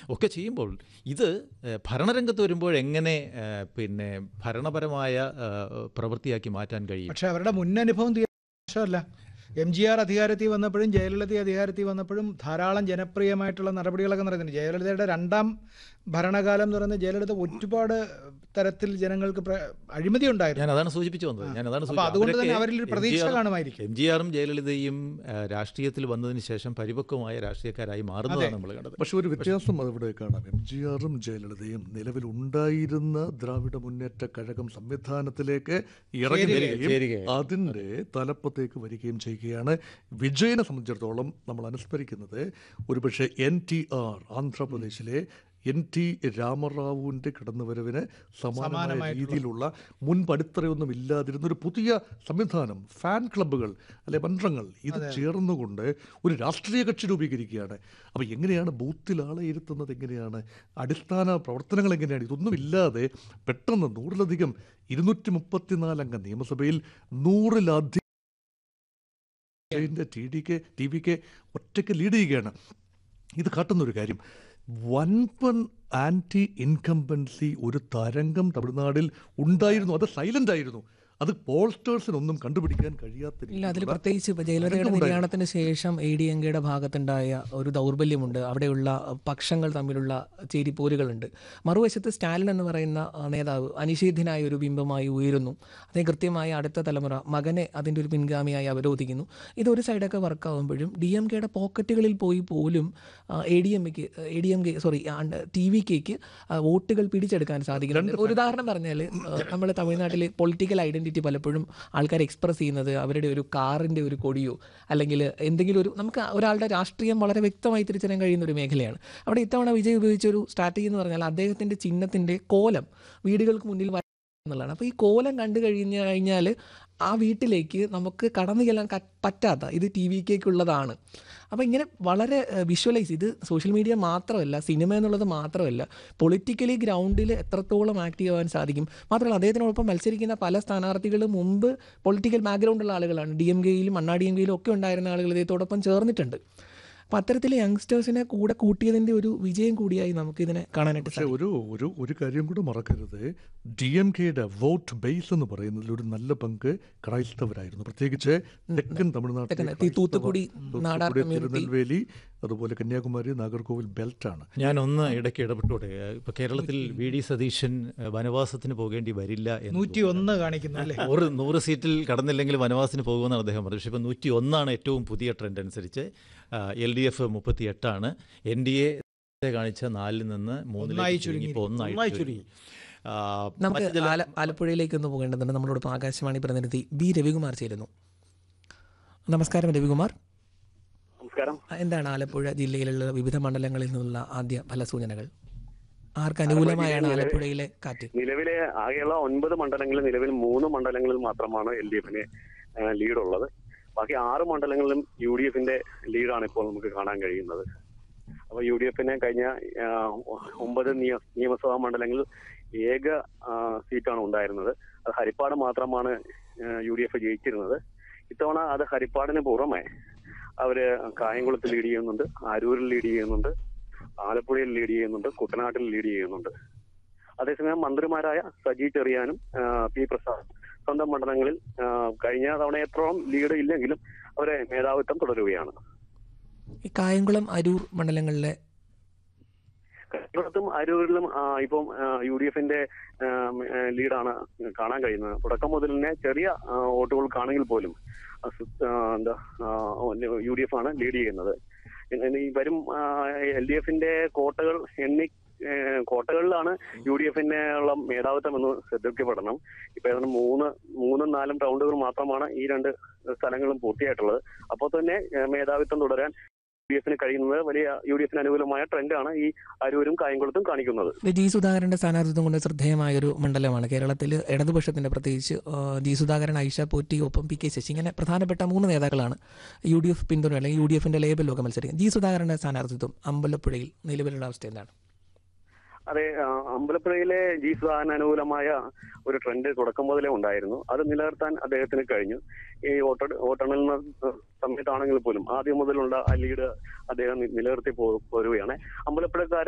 ഒക്കെ ചെയ്യുമ്പോൾ ഇത് ഏഹ്, ഭരണരംഗത്ത് വരുമ്പോൾ എങ്ങനെ ഏഹ്, പിന്നെ ഭരണപരമായ ഏഹ്, പ്രവൃത്തിയാക്കി മാറ്റാൻ കഴിയും പക്ഷെ അവരുടെ മുൻ അനുഭവം തീരെ മോശമല്ല എം ജി ആർ അധികാരത്തിൽ വന്നപ്പോഴും ജയലളിത അധികാരത്തിൽ വന്നപ്പോഴും ധാരാളം ജനപ്രിയമായിട്ടുള്ള നടപടികളൊക്കെ നടക്കുന്നുണ്ട് ജയലളിതയുടെ രണ്ടാം ഭരണകാലം എന്ന് പറയുന്നത് ജയലളിത ഒരുപാട് തരത്തിൽ ജനങ്ങൾക്ക് പ്ര- അഴിമതി ഉണ്ടായിരുന്നു ഞാൻ അതാണ് സൂചിപ്പിച്ചു വന്നത് ഞാൻ അതാണ് അപ്പൊ അതുകൊണ്ട് തന്നെ അവരിൽ ഒരു പ്രതീക്ഷ കാണുമായിരിക്കും എം ജി ആറും ജയലളിതയും ഏഹ്, രാഷ്ട്രീയത്തിൽ വന്നതിന് ശേഷം പരിപക്വമായ രാഷ്ട്രീയക്കാരായി മാറുന്നതാണ് നമ്മൾ കണ്ടത് പക്ഷെ ഒരു വ്യത്യാസം അവിടെ കാണാം എം ജി ആറും ജയലളിതയും നിലവിലുണ്ടായിരുന്ന ദ്രാവിഡ മുന്നേറ്റ കഴകം സംവിധാനത്തിലേക്ക് ഇറങ്ങി വരികയും ചേരുകയും. അതിൻ്റെ തലപ്പത്തേക്ക് വരികയും ചെയ്യുകയാണ് വിജയനെ സംബന്ധിച്ചിടത്തോളം നമ്മൾ അനുസ്മരിക്കുന്നത് ഒരുപക്ഷെ എൻ ടി ആർ ആന്ധ്രാപ്രദേശിലെ എൻ ടി രാമറാവുവിൻ്റെ കടന്നുവരവിന് സമാനമായ രീതിയിലുള്ള മുൻപടിത്തറയൊന്നും ഇല്ലാതിരുന്ന ഒരു പുതിയ സംവിധാനം ഫാൻ ക്ലബ്ബുകൾ അല്ലെ മന്ത്രങ്ങൾ ഇത് ചേർന്നുകൊണ്ട് ഒരു രാഷ്ട്രീയ കക്ഷി രൂപീകരിക്കുകയാണ് അപ്പോൾ എങ്ങനെയാണ് ബൂത്തിൽ ആളെ ഇരുത്തുന്നത് എങ്ങനെയാണ് അടിസ്ഥാന പ്രവർത്തനങ്ങൾ എങ്ങനെയാണ് ഇതൊന്നുമില്ലാതെ പെട്ടെന്ന് നൂറിലധികം ഇരുന്നൂറ്റി മുപ്പത്തിനാലംഗ നിയമസഭയിൽ നൂറിലധികം T D K T V K ഒറ്റയ്ക്ക് ലീഡ് ചെയ്യുകയാണ് ഇത് കാട്ടുന്ന ഒരു കാര്യം വൻപൻ ആൻറ്റി ഇൻകംബൻസി ഒരു തരംഗം തമിഴ്നാടിൽ ഉണ്ടായിരുന്നു അത് സൈലന്റ് ആയിരുന്നു അത് പോൾസ്റ്റേഴ്സിനൊന്നും കണ്ടുപിടിക്കാൻ കഴിയാത്ത ഇല്ല അതിൽ രീതിയിലുള്ള പ്രത്യേകിച്ച് ഇപ്പൊ ജയലളിതയുടെ നിര്യാണത്തിന് ശേഷം എ ഡി എൻ കെയുടെ ഭാഗത്തുണ്ടായ ഒരു ദൗർബല്യമുണ്ട് അവിടെയുള്ള പക്ഷങ്ങൾ തമ്മിലുള്ള ചേരിപ്പോരുകളുണ്ട് മറുവശത്ത് സ്റ്റാലിൻ എന്ന് പറയുന്ന ആ, നേതാവ് അനിഷേധ്യനായ ഒരു ബിംബമായി ഉയരുന്നു അദ്ദേഹം കൃത്യമായി അടുത്ത തലമുറ മകനെ അതിൻ്റെ ഒരു പിൻഗാമിയായി അവരോധിക്കുന്നു ഇതൊരു സൈഡൊക്കെ വർക്കാവുമ്പോഴും ഡി എം കെയുടെ പോക്കറ്റുകളിൽ പോയി പോലും A D M K A D M K sorry T V കെക്ക് വോട്ടുകൾ പിടിച്ചെടുക്കാൻ സാധിക്കുന്നുണ്ട് ഒരു ഉദാഹരണം പറഞ്ഞാൽ നമ്മൾ തമിഴ്നാട്ടിൽ പൊളിറ്റിക്കൽ ഐഡന്റിറ്റി പലപ്പോഴും ആൾക്കാർ എക്സ്പ്രസ് ചെയ്യുന്നത് അവരുടെ ഒരു കാറിൻ്റെ ഒരു കൊടിയോ അല്ലെങ്കിൽ എന്തെങ്കിലും ഒരു നമുക്ക് ഒരാളുടെ രാഷ്ട്രീയം വളരെ വ്യക്തമായി തിരിച്ചറിയാൻ കഴിയുന്ന ഒരു മേഖലയാണ് അവിടെ ഇത്തവണ വിജയ് ഉപയോഗിച്ച ഒരു സ്ട്രാറ്റജി എന്ന് പറഞ്ഞാൽ അദ്ദേഹത്തിൻ്റെ ചിഹ്നത്തിൻ്റെ കോലം വീടുകൾക്ക് മുന്നിൽ വര- എന്നുള്ളതാണ് അപ്പോൾ ഈ കോലം കണ്ടു കഴിഞ്ഞ് കഴിഞ്ഞാൽ ആ വീട്ടിലേക്ക് നമുക്ക് കടന്നു ചെല്ലാൻ ക- പറ്റാത്ത ഇത് ടി വി കേക്കുള്ളതാണ് അപ്പോൾ ഇങ്ങനെ വളരെ വിഷ്വലൈസ് ഇത് സോഷ്യൽ മീഡിയ മാത്രമല്ല സിനിമ എന്നുള്ളത് മാത്രമല്ല പൊളിറ്റിക്കലി ഗ്രൗണ്ടിൽ എത്രത്തോളം ആക്റ്റീവ് ആവാൻ സാധിക്കും മാത്രമല്ല അദ്ദേഹത്തിനോടൊപ്പം മത്സരിക്കുന്ന പല സ്ഥാനാർത്ഥികളും മുമ്പ് പൊളിറ്റിക്കൽ ബാക്ക്ഗ്രൗണ്ട് ഉള്ള ആളുകളാണ് ഡി എം കെയിലും അണ്ണാ ഡി എം കെയിലും ഒക്കെ ഉണ്ടായിരുന്ന ആളുകൾ ഇദ്ദേഹത്തോടൊപ്പം ചേർന്നിട്ടുണ്ട് അപ്പോൾ അത്തരത്തിൽ യങ്സ്റ്റേഴ്സിനെ കൂടെ കൂട്ടിയതിൻ്റെ ഒരു വിജയം കൂടിയായി നമുക്ക് ഇതിനെ കാണാനായിട്ട് പക്ഷെ സാധിക്കും ഒരു ഒരു ഒരു കാര്യം കൂടെ മറക്കരുത് ഡി എം കെയുടെ വോട്ട് ബേസ് എന്ന് പറയുന്നതിൽ ഒരു നല്ല പങ്ക് ക്രൈസ്തവരായിരുന്നു പ്രത്യേകിച്ച് തെക്കൻ തമിഴ്നാട്ടിലെ തെക്കൻ, ഈ ക്രൈസ്തവ- തൂത്തുക്കുടി നാടാർ തൂത്തുക്കുടി, community. തിരുനെൽവേലി അതുപോലെ കന്യാകുമാരി നാഗർകോവിൽ ബെൽറ്റാണ് ഞാൻ ഒന്ന് ഇടയ്ക്ക് ഇടപെട്ടോടെ ഇപ്പൊ കേരളത്തിൽ വി ഡി സതീശൻ ഏഹ്, വനവാസത്തിന് പോകേണ്ടി വരില്ല എന്ന് നൂറ്റി ഒന്ന് കാണിക്കുന്നു അല്ലേ നൂറ് നൂറ് സീറ്റിൽ കടന്നില്ലെങ്കിൽ വനവാസത്തിന് പോകുമെന്നാണ് അദ്ദേഹം പറഞ്ഞത് പക്ഷേ ഇപ്പോൾ നൂറ്റി ഒന്നാണ് ഏറ്റവും പുതിയ ട്രെൻഡ് അനുസരിച്ച് എൽ ഡി എഫ് മുപ്പത്തി എട്ടാണ് എൻ ഡി എ കാണിച്ച നാലിൽ നിന്ന് ഒന്നായി മൂന്നിലേക്ക് ചുരുങ്ങി. ഇപ്പോൾ ഒന്നായി ചുരുങ്ങി ആ, നമുക്ക് മറ്റ് ചില- ആല ആലപ്പുഴയിലേക്ക് ഒന്ന് പോകേണ്ടതുണ്ട് നമ്മളോടൊപ്പം ആകാശവാണി പ്രതിനിധി ബി രവികുമാർ ചേരുന്നു നമസ്കാരം രവികുമാർ നമസ്കാരം എന്താണ് ആലപ്പുഴ ജില്ലയിലുള്ള വിവിധ മണ്ഡലങ്ങളിൽ നിന്നുള്ള ആദ്യ ഫലസൂചനകൾ ആർക്ക് അനുകൂലമായാണ് ആലപ്പുഴയിലെ കാറ്റ് നിലവിലെ ആകെയുള്ള ഒൻപത് മണ്ഡലങ്ങളിൽ നിലവിൽ മൂന്ന് മണ്ഡലങ്ങളിൽ മാത്രമാണ് എൽ ഡി എഫിന് ലീഡ് ഉള്ളത് ബാക്കി ആറ് മണ്ഡലങ്ങളിലും യു ഡി എഫിന്റെ ലീഡാണ് ഇപ്പോൾ നമുക്ക് കാണാൻ കഴിയുന്നത് അപ്പൊ യു ഡി എഫിന് കഴിഞ്ഞ ആ, ഒമ്പത് നിയ- നിയമസഭാ മണ്ഡലങ്ങളിൽ ഏക ആ, സീറ്റാണ് ഉണ്ടായിരുന്നത് അത് ഹരിപ്പാട് മാത്രമാണ് യു ഡി എഫ് ജയിച്ചിരുന്നത് ഇത്തവണ അത് ഹരിപ്പാടിന് പുറമെ അവര് കായംകുളത്ത് ലീഡ് ചെയ്യുന്നുണ്ട് ആരൂരിൽ ലീഡ് ചെയ്യുന്നുണ്ട് ആലപ്പുഴയിൽ ലീഡ് ചെയ്യുന്നുണ്ട് കുട്ടനാട്ടിൽ ലീഡ് ചെയ്യുന്നുണ്ട് അതേസമയം മന്ത്രിമാരായ സജി ചെറിയാനും ആ, പി പ്രസാദ് സ്വന്തം മണ്ഡലങ്ങളിൽ ആ, കഴിഞ്ഞ തവണയത്രോളം ലീഡ് ഇല്ലെങ്കിലും അവരെ മേധാവിത്വം തുടരുകയാണ് ഈ കായംകുളം അരൂർ മണ്ഡലങ്ങളിലെ കേരളത്തും അരൂരിലും ആ, ഇപ്പം യു ഡി എഫിന്റെ ലീഡാണ് കാണാൻ കഴിയുന്നത് തുടക്കം മുതൽ തന്നെ ചെറിയ ആ, വോട്ടുകൾ കാണെങ്കിൽ പോലും ആ, സു- ആ, എന്താ യു ഡി എഫ് ആണ് ലീഡ് ചെയ്യുന്നത് ഇനി ഈ വരും എൽ ഡി എഫിന്റെ കോട്ടകൾ എണ്ണി ഏ, കോട്ടകളിലാണ് യു ഡി എഫിന്റെ ഉള്ള മേധാവിത്വം എന്ന് ശ്രദ്ധിക്കപ്പെടണം ഇപ്പൊ ഏതാണ്ട് മൂന്ന് മൂന്നും നാലും റൗണ്ടുകൾ മാത്രമാണ് ഈ രണ്ട് സ്ഥലങ്ങളും പൂർത്തിയായിട്ടുള്ളത് അപ്പോൾ തന്നെ ഏ, മേധാവിത്വം തുടരാൻ യു ഡി എഫിന് കഴിയുന്നത് വലിയ യു ഡി എഫിന് അനുകൂലമായ ട്രെൻഡാണ് ഈ അരൂരും കായംകുളത്തും കാണിക്കുന്നത് ജി സുധാകരന്റെ സ്ഥാനാർത്ഥിത്വം കൊണ്ട് ശ്രദ്ധേയമായ ഒരു മണ്ഡലമാണ് കേരളത്തിൽ ഇടതുപക്ഷത്തിന്റെ പ്രത്യേകിച്ച് ആ, ജി സുധാകരൻ ഐഷ പോറ്റി ഒപ്പം പി കെ ശശി ഇങ്ങനെ പ്രധാനപ്പെട്ട മൂന്ന് നേതാക്കളാണ് യു ഡി എഫ് പിന്തുണ അല്ലെങ്കിൽ യു ഡി എഫിന്റെ ലേബലിലൊക്കെ മത്സരിക്കുന്നത് ജി സുധാകരന്റെ സ്ഥാനാർത്ഥിത്വം അമ്പലപ്പുഴയിൽ നിലവിലുള്ള അവസ്ഥ എന്താണ് അതെ ആ, അമ്പലപ്പുഴയിലെ ജി സുധാകരന് അനുകൂലമായ ഒരു ട്രെൻഡ് തുടക്കം മുതലേ ഉണ്ടായിരുന്നു അത് നിലനിർത്താൻ അദ്ദേഹത്തിന് കഴിഞ്ഞു ഈ വോട്ടെ വോട്ടെണ്ണുന്ന സമയത്താണെങ്കിൽ പോലും ആദ്യം മുതലുള്ള ആ ലീഡ് അദ്ദേഹം നി- നിലനിർത്തി പോ- പോരുകയാണ് അമ്പലപ്പുഴക്കാർ